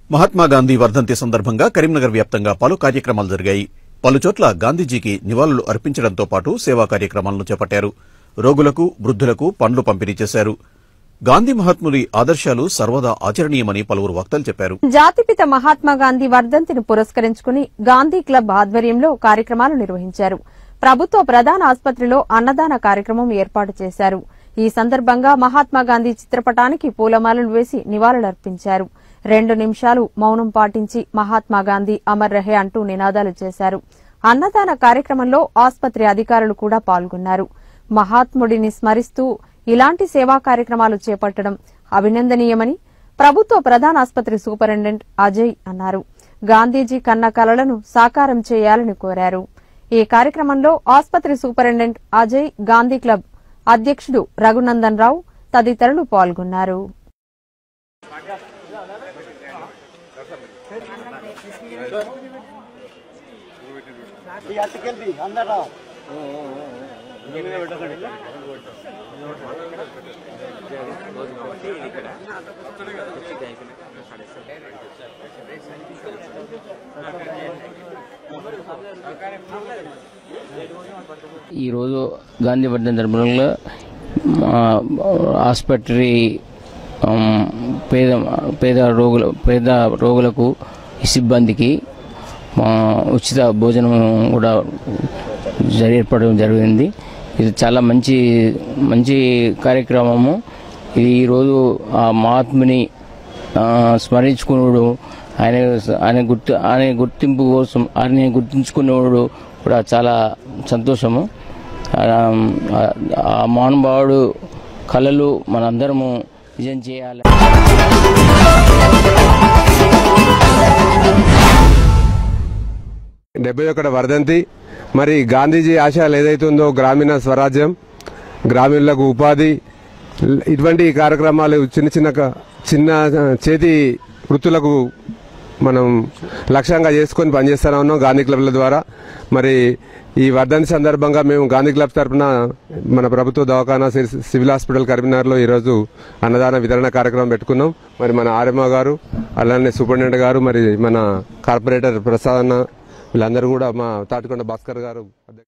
మహాత్మా గాంధీ వర్ధంతి సందర్భంగా కరీంనగర్ వ్యాప్తంగా పలు కార్యక్రమాలు జరిగాయి పలుచోట్ల గాంధీజీకి నివాళులు అర్పించడంతో పాటు సేవా కార్యక్రమాలను చేపట్టారు రోగులకు వృద్ధులకు పండ్లు పంపిణీ చేశారు గాంధీ మహాత్ముడి ఆదర్శాలు సర్వదా ఆచరణీయమని పలువురు వక్తలు చెప్పారు జాతిపిత మహాత్మా గాంధీ వర్ధంతిని పురస్కరించుకుని గాంధీ క్లబ్ ఆధ్వర్యంలో కార్యక్రమాలు నిర్వహించారు ప్రభుత్వ ప్రధాన ఆసుపత్రిలో అన్నదాన కార్యక్రమం ఏర్పాటు చేశారు ఈ సందర్భంగా మహాత్మా గాంధీ చిత్రపటానికి పూలమాలలు వేసి నివాళులర్పించారు రెండు నిమిషాలు మౌనం పాటించి మహాత్మా గాంధీ అమర్ రహే అంటూ నినాదాలు చేశారు అన్నదాన కార్యక్రమంలో ఆసుపత్రి అధికారులు కూడా పాల్గొన్నారు మహాత్ముడిని స్మరిస్తూ ఇలాంటి సేవా కార్యక్రమాలు చేపట్టడం అభినందనీయమని ప్రభుత్వ ప్రధాన ఆసుపత్రి సూపరింటెండెంట్ అజయ్ అన్నారు గాంధీజీ కన్న కలలను సాకారం చేయాలని కోరారు ఈ కార్యక్రమంలో ఆసుపత్రి సూపరింటెండెంట్ అజయ్ గాంధీ క్లబ్ అధ్యక్షుడు రఘునందన్ రావు తదితరులు పాల్గొన్నారు ఈరోజు గాంధీ వర్ధన్ సందర్భంగా మా ఆసుపత్రి ఆమ్, పేద పేద రోగుల పేద రోగులకు సిబ్బందికి మా ఉచిత భోజనం కూడా జరి- ఏర్పడడం జరిగింది ఇది చాలా మంచి మంచి కార్యక్రమము ఇది ఈరోజు ఆ మహాత్ముని ఆ, స్మరించుకున్నాడు ఆయన ఆయన గుర్తు ఆయన గుర్తింపు కోసం ఆయన గుర్తించుకునేవాడు కూడా చాలా సంతోషము ఆ, ఆ మహానుభావుడు కళలు మనందరము నిజం చేయాలి డెబ్బై ఒకటి వర్ధంతి మరి గాంధీజీ ఆశయాలు ఏదైతుందో గ్రామీణ స్వరాజ్యం గ్రామీణులకు ఉపాధి ల్- ఇటువంటి కార్యక్రమాలు చిన్న చిన్న క- చిన్న ఆ, చేతి వృత్తులకు మనం లక్ష్యంగా చేసుకొని పనిచేస్తూనే ఉన్నాం గాంధీ క్లబ్ల ద్వారా మరి ఈ వర్ధంతి సందర్భంగా మేము గాంధీ క్లబ్ తరఫున మన ప్రభుత్వ దవాఖానా సి- సివిల్ హాస్పిటల్ కరీంనగర్లో ఈరోజు అన్నదాన వితరణ కార్యక్రమం పెట్టుకున్నాం మరి మన ఆర్ఎంఓ గారు అలానే సూపరింటెండెంట్ గారు మరి మన కార్పొరేటర్ ప్రసాద్ అన్న వీళ్ళందరూ కూడా మా తాటికొండ భాస్కర్ గారు